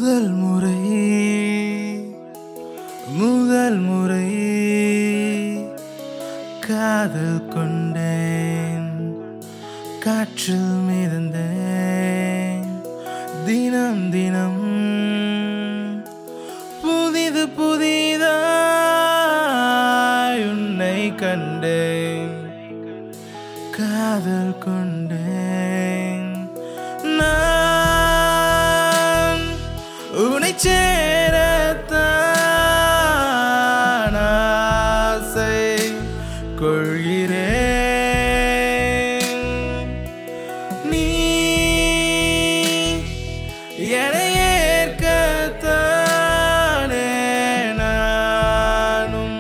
முதல் முறை முதல் முறை காதல் கொண்டேன் காற்றில் மிதந்தேன் தினம் தினம் புதிது புதிதாய் உன்னை கண்டேன் காதல் கொண்டேன் நான் உன்னை சேரத்தான் ஆசை கொள்கிறேன் நீ என்னை ஏற்கத்தானே நானும்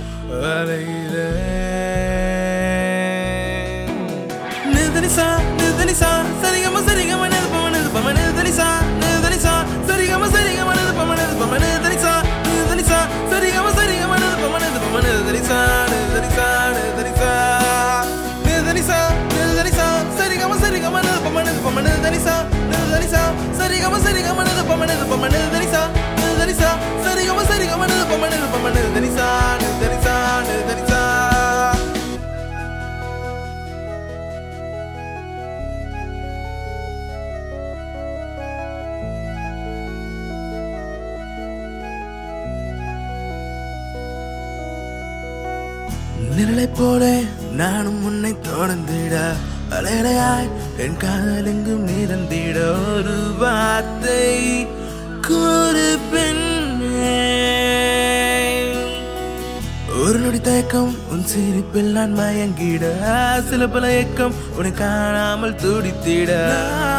அலைகிறேன் நிதனிசா நிதனிசா சரிகம சரிகம நிதபம நிதபம நிதனிசா நிதனிசா சரிகம சரிகம நிதபம நிதபம நிதனிசா நிதனிசா சரிகம சரிகம நிதபம நிதபம நிதனிசா நிதனிசா நிதனிசா நிதனிசா நிதனிசா சரிகம சரிகம நிதபம நிதபம நிதனிசா நிதனிசா சரிகம சரிகம நிதபம நிதபம நிதனிசா நிதனிசா சரிகம சரிகம நிதபம நிதபம நிதனிசா நிதனிசா நிதனிசா நிழலை போல நானும் உன்னை தொடர்ந்திட அலையலையாய் என் காதல் எங்கும் நிறந்திட ஒரு வார்த்தை கூறு பெண்ணே ஒரு நொடி தயக்கம் உன் சிரிப்பில் நான் மயங்கிட சில பல ஏக்கம் உன்னை காணாமல் துடித்திட